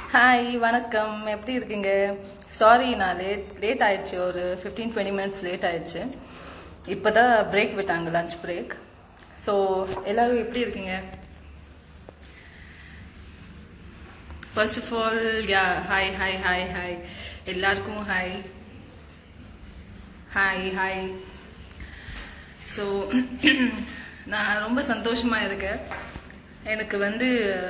Hi வணக்கம் எப்படி இருக்கீங்க சாரி நான் லேட் லேட் ஆயிடுச்சு ஒரு ஃபிஃப்டீன் டுவெண்ட்டி மினிட்ஸ் லேட் ஆயிடுச்சு இப்போ தான் பிரேக் விட்டாங்க லஞ்ச் பிரேக் ஸோ எல்லாரும் எப்படி இருக்கீங்க first of all ya hi hi hi hi எல்லாருக்கும் ஹாய் ஹாய் ஹாய் ஸோ நான் ரொம்ப சந்தோஷமாக இருக்கேன் எனக்கு வந்து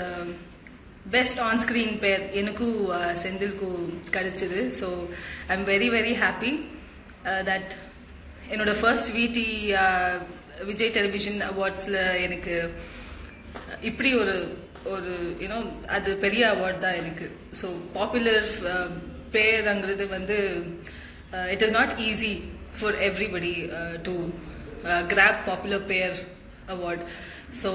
பெஸ்ட் ஆன் ஸ்க்ரீன் பேர் எனக்கும் அஹ், செந்தில்க்கும் கிடைச்சிது so I am very very happy that என்னோட ஃபர்ஸ்ட் விடி விஜய் டெலிவிஷன் அவார்ட்ஸில் எனக்கு இப்படி ஒரு ஒரு யூனோ அது பெரிய அவார்ட் தான் எனக்கு ஸோ பாப்புலர் பேருங்கிறது வந்து it is not easy for everybody to grab popular pair award so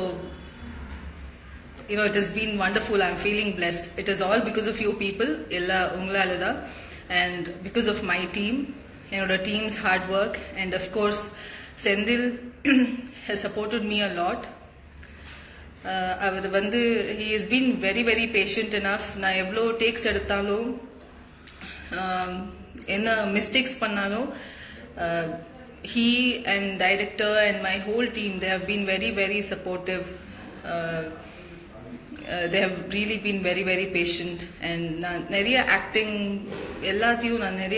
you know it has been wonderful i'm feeling blessed it is all because of you people ella ungalaala da and because of my team என்னோட team's hard work and of course Senthil has supported me a lot uh, அவர் வந்து he has been very very patient enough நான் எவ்வளோ tax எடுத்தாலும் um, என்ன mistakes பண்ணாலும் he and director and my whole team they have been very very supportive uh, uh, they have really been very very patient and நான் நிறைய acting எல்லாத்தையும் நான் நிறைய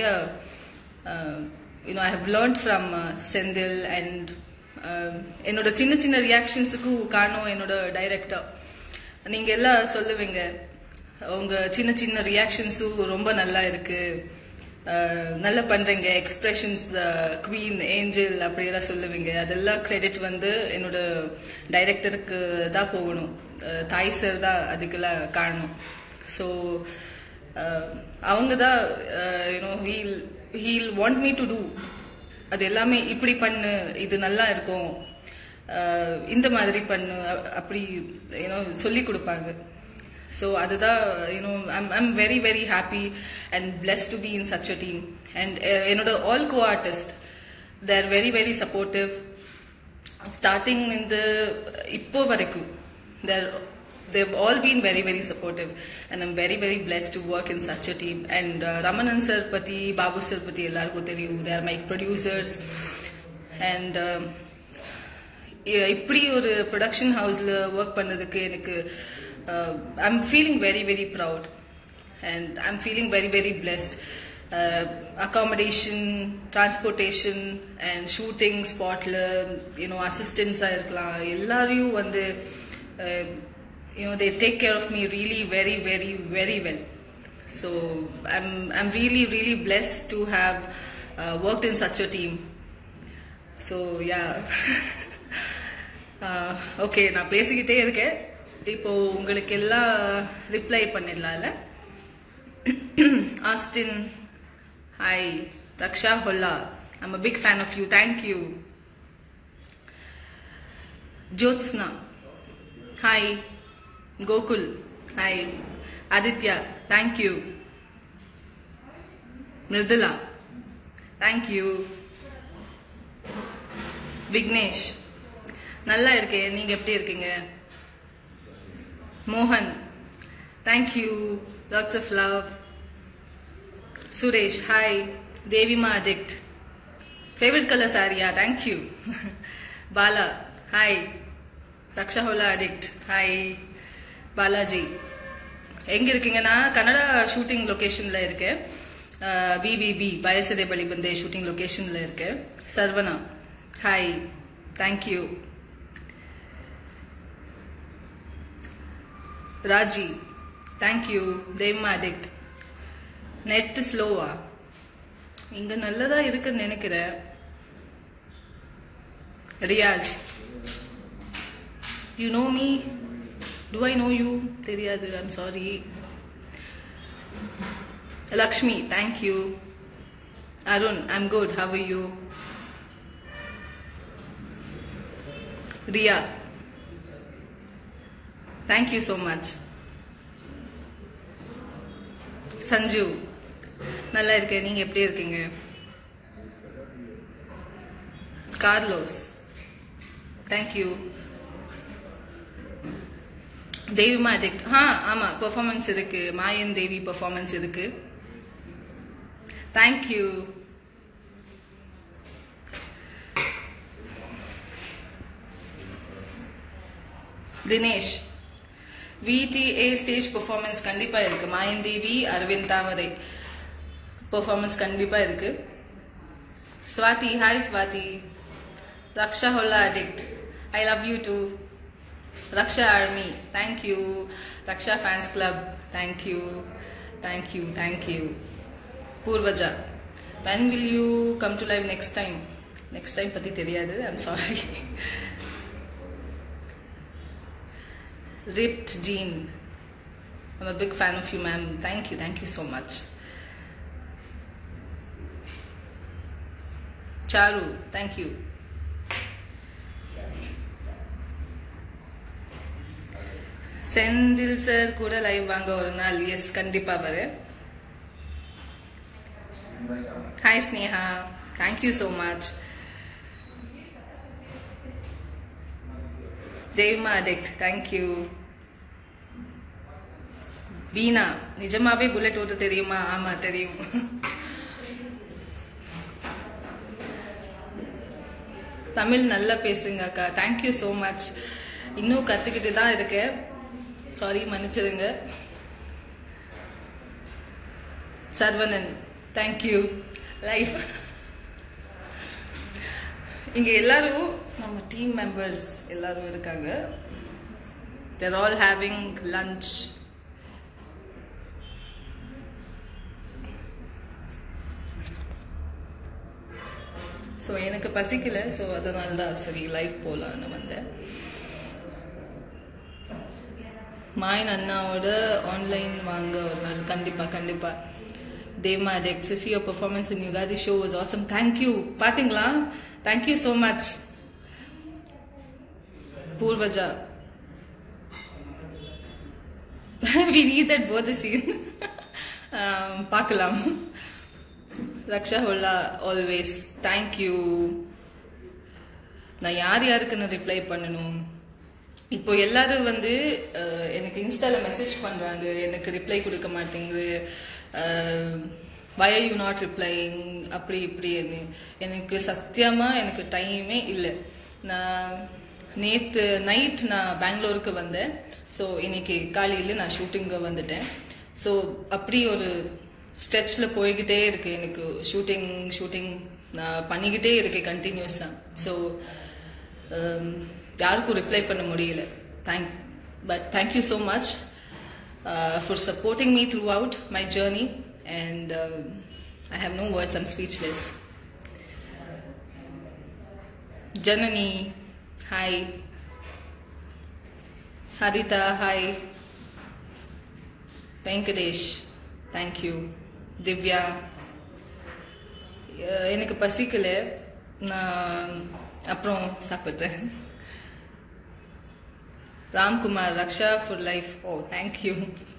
you know I have learnt from Senthil and என்னோட சின்ன சின்ன ரியாக்ஷன்ஸுக்கும் காரணம் என்னோட டைரக்டர் நீங்க எல்லாம் சொல்லுவீங்க உங்க சின்ன சின்ன ரியாக்ஷன்ஸும் ரொம்ப நல்லா இருக்கு அஹ், நல்லா பண்றீங்க எக்ஸ்பிரஷன்ஸ் குவீன் ஏஞ்சல் அப்படியெல்லாம் சொல்லுவீங்க அதெல்லாம் கிரெடிட் வந்து என்னோட டைரக்டருக்கு தான் போகணும் அஹ், தாய் சார் தான் அதுக்கெல்லாம் காரணம் ஸோ அவங்க தான் you know he'll he'll want me to do அது எல்லாமே இப்படி பண்ணு இது நல்லா இருக்கும் அஹ், இந்த மாதிரி பண்ணு அ- அப்படி யூனோ சொல்லி கொடுப்பாங்க ஸோ அதுதான் you know I'm I'm very very happy and bless to be in such a team and என்னோட all co artist they're very very supportive starting இந்த இப்போ வரைக்கும் தேர் they've all been very very supportive and i'm very very blessed to work in such a team and uh, ramanan sir pati babu sir pati எல்லாருக்கும் தெரியும் they are my producers and um, இ- இப்படி ஒரு production ஹவுஸில் work பண்ணதுக்கு எனக்கு I'm feeling very very proud and I'm feeling very very blessed accommodation transportation and shooting ஸ்பாட்டில் you know அசிஸ்டன்ஸாக இருக்கலாம் எல்லாரையும் வந்து you know they take care of me really very very very well so I'm I'm really really blessed to have work in such a team so ya okay நான் பேசிக்கிட்டே இருக்கேன் இப்போ உங்களுக்கு எல்லாம் ரிப்ளை பண்ணிடலாம்ல Austin hi Raksha Holla I'm a big fan of you thank you Jyotsna hi Gokul hi Aditya thank you Mridula thank you Vignesh நல்லா இருக்கேன் நீங்க எப்படி இருக்கீங்க மோகன் thank you lots of love Suresh hi Devima addict favourite colour சாரியா thank you Bala hi Raksha Holla addict hi Balaji எங்க இருக்கீங்கன்னா கன்னடா ஷூட்டிங் லொகேஷன்ல இருக்கேன் பிபிபி பயசதே பலிபந்தே ஷூட்டிங் லொகேஷன்ல இருக்கேன் Saravana hi thank you Raji thank you Devma addict net ஸ்லோவா இங்க நல்லதா இருக்குன்னு நினைக்கிறேன் Riyaz you know me too I know you தெரியாது I'm sorry Lakshmi thank you Arun I'm good how you Riya thank you so much Sanju நல்லா இருக்கேன் நீங்க எப்படி இருக்கீங்க Carlos thank you Devima addict ah ஆமா பெர்ஃபார்மன்ஸ் இருக்கு மாயன் தேவி பெர்ஃபார்மன்ஸ் இருக்கு thank you Dinesh VTA stage performance கண்டிப்பா இருக்கு மாயன் தேவி அரவிந்த் தாமரை பெர்ஃபார்மன்ஸ் கண்டிப்பா இருக்கு Swathi hi Swathi Raksha Holla addict I love you too Raksha army thank you Raksha fans club thank you thank you thank you Poorvaja when will you come to live next time next time பற்றி தெரியாது I'm sorry ripped Jean. I'm a big fan of you, ma'am. Thank you, thank you so much. Charu, thank you. Senthil sir கூட live வாங்க ஒரு நாள் yes கண்டிப்பா வரேன் hi Sneha thank you so much Devma addict thank you Beena நிஜமாவே bullet ஓட்ட தெரியுமா ஆமா தெரியும் தமிழ் நல்லா பேசுங்க அக்கா தேங்க்யூ ஸோ மச் இன்னும் கத்துக்கிட்டு தான் இருக்கேன் சாரி மன்னிச்சிருங்க சர்வனன் தேங்க்யூ லைஃப் இங்க எல்லாரும் நம்ம டீம் மெம்பர்ஸ் எல்லாரும் இருக்காங்க they're all having lunch so எனக்கு பசிக்கல ஸோ அதனால தான் சரி லைவ் போகலான்னு வந்தேன் மாயன் அண்ணாவோட ஆன்லைன் வாங்க ஒரு நாள் கண்டிப்பாக கண்டிப்பாக தேமா டெக் சிசி your performance in Ugadi show was awesome thank you பார்த்தீங்களா thank you so much Poorvaja we need that both scene பார்க்கலாம் ரக்ஷா ஹோல்லா ஆல்வேஸ் தேங்க்யூ நான் யார் யாருக்கு நான் ரிப்ளை பண்ணணும் இப்போ எல்லாரும் வந்து அஹ், எனக்கு இன்ஸ்டால மெசேஜ் பண்றாங்க எனக்கு ரிப்ளை கொடுக்க மாட்டேங்குது வய யூ நாட் ரிப்ளைங் அப்படி இப்படின்னு எனக்கு சத்தியமா எனக்கு டைமே இல்லை நான் நேத்து நைட் நான் பெங்களூருக்கு வந்தேன் ஸோ இன்னைக்கு காலையில் நான் ஷூட்டிங்க வந்துட்டேன் ஸோ அப்படி ஒரு ஸ்ட்ரெச்சில் போய்கிட்டே இருக்கு எனக்கு ஷூட்டிங் ஷூட்டிங் நான் பண்ணிக்கிட்டே இருக்கேன் கண்டினியூஸாக ஸோ யாருக்கும் ரிப்ளை பண்ண முடியல thank but thank you so much for supporting me throughout my journey and I have no words I'm speechless Janani hi Haritha hi Venkatesh thank you Divya ah எனக்கு பசிக்கல நான் அப்புறம் சாப்பிட்றேன் Ramkumar Raksha for life oh thank you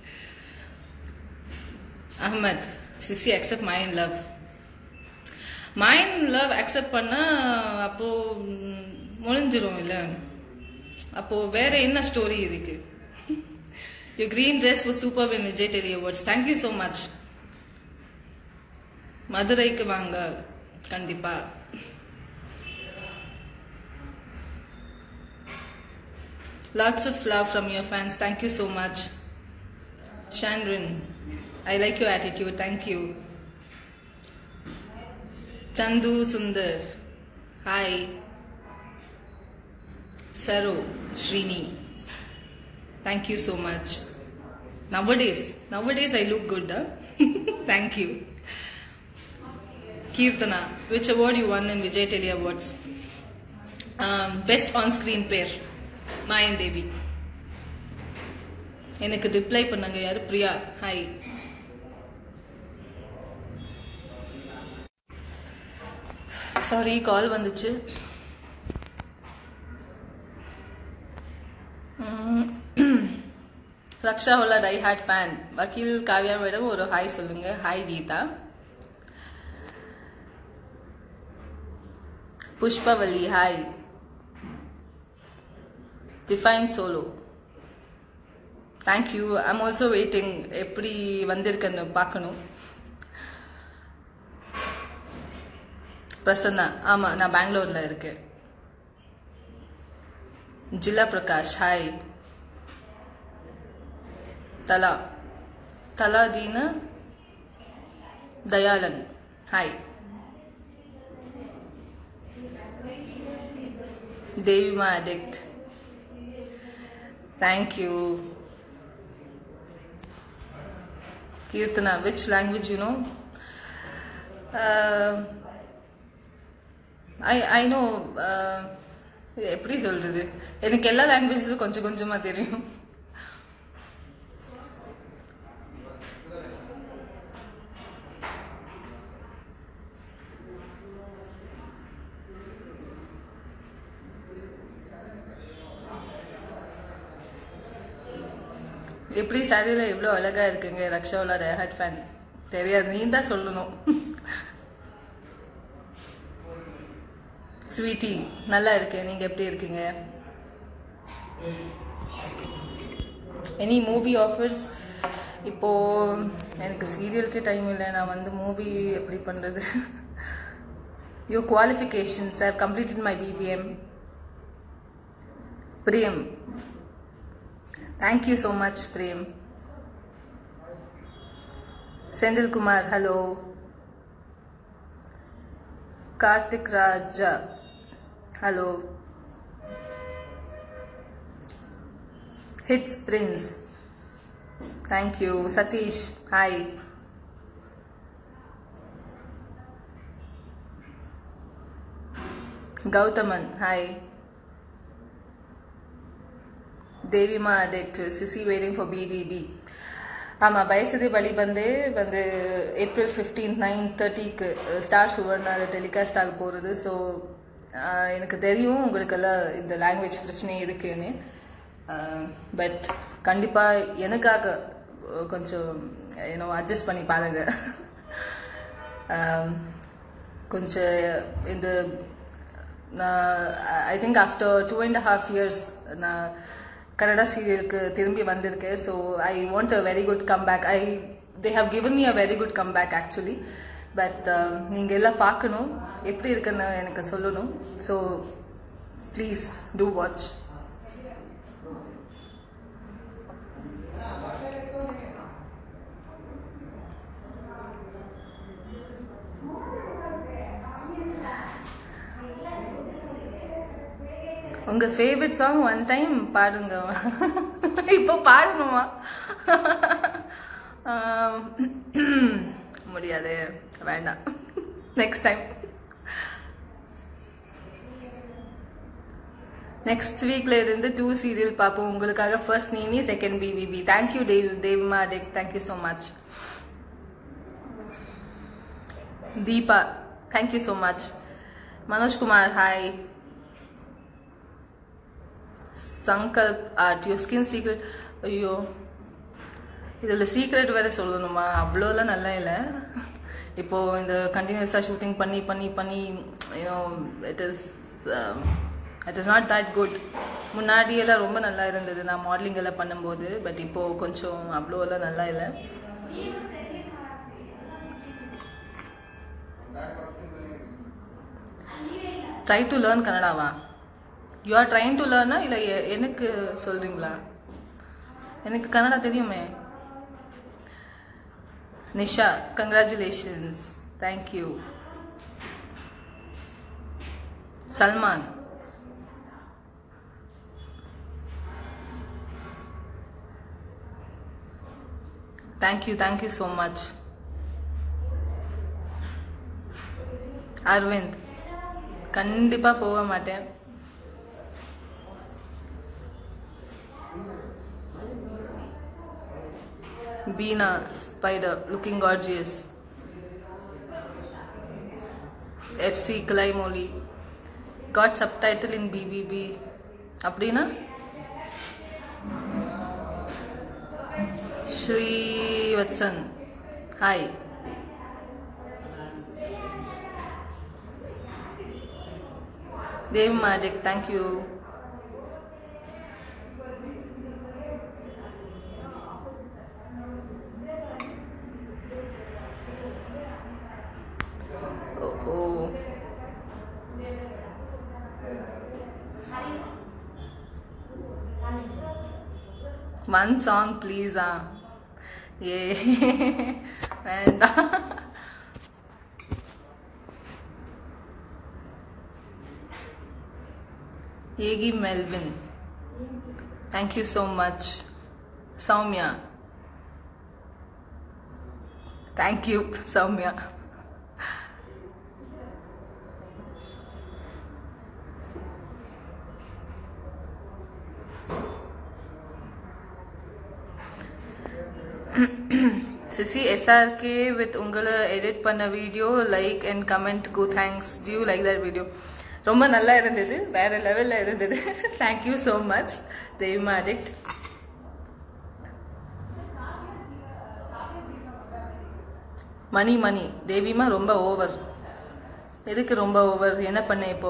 Ahamed சிசி accept my love mine love accept பண்ணா அப்போ ம், முடிஞ்சிரும் இல்ல அப்போ வேற என்ன ஸ்டோரி இருக்கு you green dress was super in Vijay tele awards thank you so much மதுரைக்கு வாங்க கண்டிப்பா Lots of love from your fans. Thank you so much. Chandran, I like your attitude. Thank you. Chandu Sundar, hi. Saro, Srini, thank you so much. Nowadays, nowadays I look good, huh? thank you. Kirtana, which award you won in Vijay Tele Awards? Um, best on-screen pair, மாயன் தேவி எனக்கு reply பண்ணாங்க யாரு Priya hi sorry call வந்துச்சு um, Raksha Hola die hard fan வக்கீல் Kavya madam ஒரு hi சொல்லுங்க hi Geetha Pushpavalli hi define solo thank you I'm also waiting எப்படி வந்திருக்குன்னு பார்க்கணும் பிரசன்னா ஆமாம் நான் பெங்களூரில் இருக்கேன் ஜில்லா Prakash hi Thala Thala Deena Dayalan hi Devima addict thank you Keerthana which language you know I I know எப்படி சொல்றது எனக்கு எல்லா லாங்குவேஜஸும் கொஞ்சம் கொஞ்சமா தெரியும் எப்படி சாரியில் எவ்வளோ அழகா இருக்குங்க ரக்ஷாவோட ஹெட் ஃபேன் தெரியாது நீ தான் சொல்லணும் ஸ்வீட்டி நல்லா இருக்கேன் நீங்க எப்படி இருக்கீங்க எனி மூவி ஆஃபர்ஸ் இப்போ எனக்கு சீரியலுக்கே டைம் இல்லை நான் வந்து மூவி எப்படி பண்றது your qualifications I completed my BBM Priyam thank you so much Prem Senthilkumar hello Karthik Raja hello hits prince thank you Satish hi Gauthaman hi Devima addict சிசி வெயிட்டிங் ஃபார் பிபிபி ஆமாம் பயசதி பலி வந்து வந்து ஏப்ரல் ஃபிஃப்டீன் நைன் தேர்ட்டிக்கு ஸ்டார் சுவர்னால் டெலிகாஸ்ட் ஆக போகிறது ஸோ எனக்கு தெரியும் உங்களுக்கெல்லாம் இந்த லாங்குவேஜ் பிரச்சனை இருக்குன்னு பட் கண்டிப்பாக எனக்காக அஹ், கொஞ்சம் ஏன்னோ அட்ஜஸ்ட் பண்ணி பாருங்க ஆம், கொஞ்சம் இந்த நான் I think after two and half years நான் கன்னடா சீரியலுக்கு திரும்பி வந்திருக்கேன் so I want a very good comeback I they have given me a very good comeback actually but நீங்கள் எல்லாம் பார்க்கணும் எப்படி இருக்குன்னு எனக்கு சொல்லணும் ஸோ ப்ளீஸ் டூ வாட்ச் உங்க ஃபேவரட் சாங் ஒன் டைம் பாடுங்க இப்போ பாடணுமா ஆம், முடியாது வேண்டாம் நெக்ஸ்ட் டைம் நெக்ஸ்ட் வீக்ல இருந்து டூ சீரியல் பார்ப்போம் உங்களுக்காக ஃபர்ஸ்ட் நீனி செகண்ட் பிபிபி தேங்க்யூ தேவ் தேவ்மா டெக் thank you so much Deepa thank you so much Manojkumar hi Sankalp are you skin secret ஐயோ இதில் சீக்ரெட் வேற சொல்லணுமா அவ்வளோலாம் நல்லா இல்லை இப்போ இந்த கண்டினியூஸாக ஷூட்டிங் பண்ணி பண்ணி பண்ணி you know it is it is not that good முன்னாடியெல்லாம் ரொம்ப நல்லா இருந்தது நான் மாடலிங் எல்லாம் பண்ணும்போது பட் இப்போ கொஞ்சம் அவ்வளோலாம் நல்லா இல்லை ட்ரை டு லேர்ன் கன்னடாவா யூ ஆர் ட்ரைங் டு லேர்னா இல்லை எ- எனக்கு சொல்றீங்களா எனக்கு கன்னடா தெரியுமே Nisha congratulations thank you Salman thank you thank you so much Aravind கண்டிப்பா போக மாட்டேன் Beena spider looking gorgeous FC Kalaimozhi got subtitle in பிபிபி அப்படின்னா Srivatsan hi Dev magic thank you one song ப்ளீஸா ஏ வேண்டாம் ஏகி Melvin thank you so much Soumya thank you Soumya சிசி எஸ்ஆர்கே வித் உங்களை எடிட் பண்ண வீடியோ லைக் அண்ட் கமெண்ட் கு தேங்க்ஸ் டியூ லைக் தட் வீடியோ ரொம்ப நல்லா இருந்தது வேற லெவல்ல இருந்தது தேங்க்யூ ஸோ மச் தெய்வமா அடிக்ட் மணி மணி தேவிமா ரொம்ப ஓவர் எதுக்கு ரொம்ப ஓவர் என்ன பண்ண இப்போ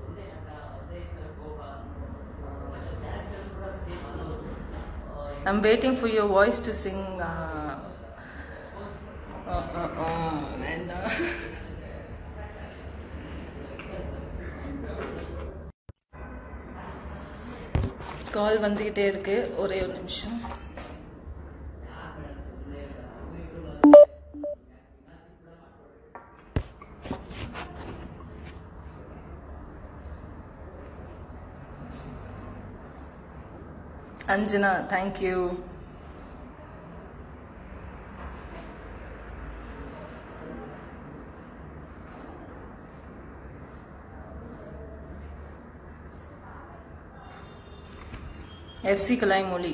I'm waiting for your voice to sing. Uh, uh, uh, uh, and, uh, கால் வந்துகிட்டே இருக்கு ஒரே ஒரு நிமிஷம் அஞ்சனா தேங்க்யூ எஃப்சி கலாய்மொழி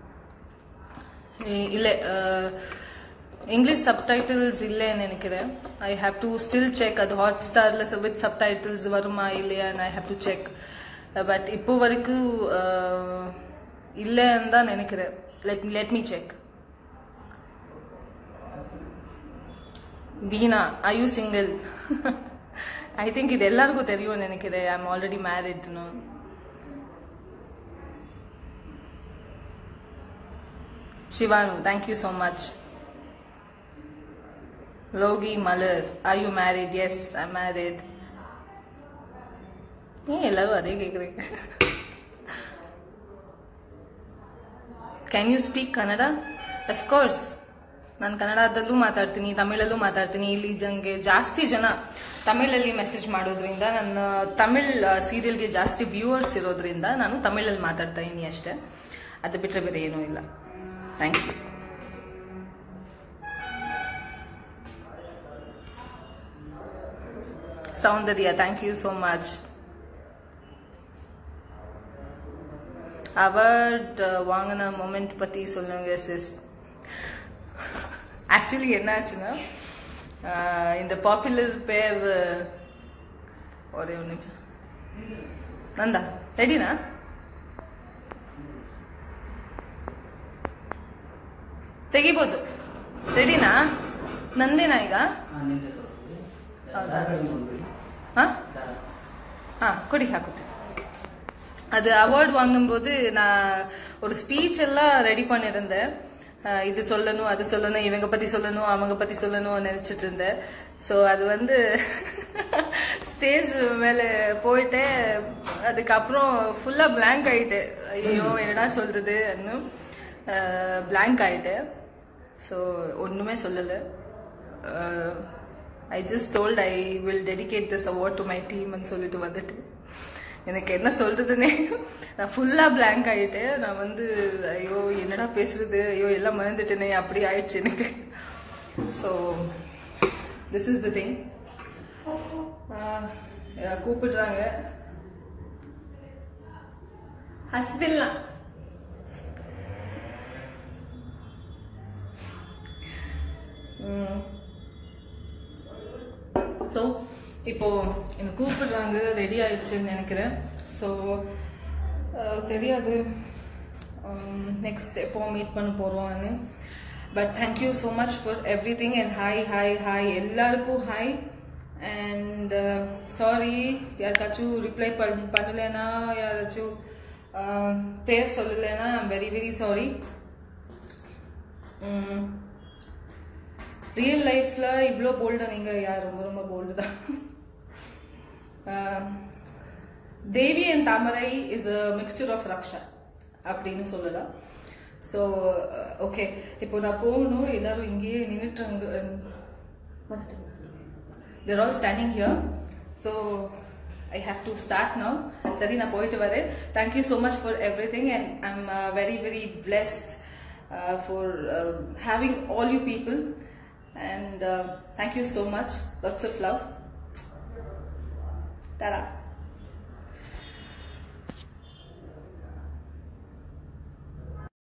இ- இல்லை அஹ், இங்கிலீஷ் சப்டைட்டில்ஸ் இல்லைன்னு நினைக்கிறேன் I have to still check அது ஹாட் ஸ்டாரில் வித் சப்டைட்டில்ஸ் வருமா இல்லையான்னு I have to check but இப்போ வரைக்கும் அஹ், இல்லைன்னு தான் நினைக்கிறேன் let let me check Beena I you single I think இது எல்லாருக்கும் தெரியும்னு நினைக்கிறேன் ஐ எம் ஆல்ரெடி மேரிட்னு Shivanu, thank you so much. Logi Malar, are you married? Yes, I'm married. ஏன் எல்லாரும் அதே கேக்குறீங்க can you speak Kannada of course ನಾನು ಕನ್ನಡದಲ್ಲೂ ಮಾತಾಡ್ತೀನಿ ತಮಿಳಲ್ಲೂ ಮಾತಾಡ್ತೀನಿ ಇಲ್ಲಿ ಜಂಗೆ ಜಾಸ್ತಿ ಜನ ತಮಿಳಲ್ಲಿ ಮೆಸೇಜ್ ಮಾಡೋದ್ರಿಂದ ನನ್ನ ತಮಿಳ್ ಸೀರಿಯಲ್ಗೆ ಜಾಸ್ತಿ ವ್ಯೂವರ್ಸ್ ಇರೋದ್ರಿಂದ ನಾನು ತಮಿಳಲ್ಲಿ ಮಾತಾಡ್ತಾ ಇದೀನಿ ಅಷ್ಟೇ ಅದು ಬಿಟ್ಟರೆ ಬೇರೆ ಏನೂ ಇಲ್ಲ thank you Soundarya thank you so much award வாங்கின மொமெண்ட் பற்றி சொல்லுங்க சிஸ் ஆக்சுவலி என்னாச்சுன்னா அஹ், இந்த பாப்புலர் பேர் ஒரே ஒரு நிமிஷம் நந்தா ரெடினா ತೆಗಿಬೋದು ರೆಡಿನಾ ನಂದೇನಾ ಈಗ ಹೌದಾ ಹಾ ஆ கொடி ಹಾಕುತ್ತೆ அது அவார்ட் வாங்கும்போது நான் ஒரு ஸ்பீச் எல்லாம் ரெடி பண்ணியிருந்தேன் அஹ் இது சொல்லணும் அது சொல்லணும் இவங்க பத்தி சொல்லணும் அவங்க பத்தி சொல்லணும் நினைச்சிட்டு இருந்தேன் ஸோ அது வந்து ஸ்டேஜ் மேலே போயிட்டு அதுக்கப்புறம் ஃபுல்லா blank ஆயிட்டு ஐயோ என்னடா சொல்றது blank ஆயிட்டேன் ஸோ ஒண்ணுமே சொல்லலை I just told I will dedicate this award to my டீம்னு சொல்லிட்டு வந்துட்டு எனக்கு என்ன சொல்றதுன்னே நான் ஃபுல்லா blank ஆயிட்டேன் நான் வந்து ஐயோ என்னடா பேசுறது ஐயோ எல்லாம் மறந்துட்டேனே அப்படி ஆயிடுச்சு எனக்கு so this is the thing கூப்பிடுறாங்க ஹஸ்பெல்லாம் ஸோ இப்போ என்னை கூப்பிடுறாங்க ரெடி ஆயிடுச்சுன்னு நினைக்கிறேன் ஸோ தெரியாது நெக்ஸ்ட் எப்போ மீட் பண்ண போகிறோம்னு but thank you so much for everything and hi hi hi எல்லாருக்கும் ஹாய் அண்ட் சாரி யாருக்காச்சும் ரிப்ளை பண் பண்ணலைன்னா யாராச்சும் um, பேர் சொல்லலைன்னா I'm very very sorry real லைஃப்ல இவ்வளோ போல்டா நீங்க யார் ரொம்ப ரொம்ப போல்டு தான் ah, Devi and Thamarai is a mixture of Raksha அப்படின்னு சொல்லலாம் ஸோ ஓகே இப்போ நான் போகணும் எல்லாரும் இங்கேயே நின்றுட்டாங்க they're all standing here so I have to start now சரி நான் போயிட்டு வரேன் thank you so much for everything and I am very very blessed for having all you people and thank you so much lots of love தரா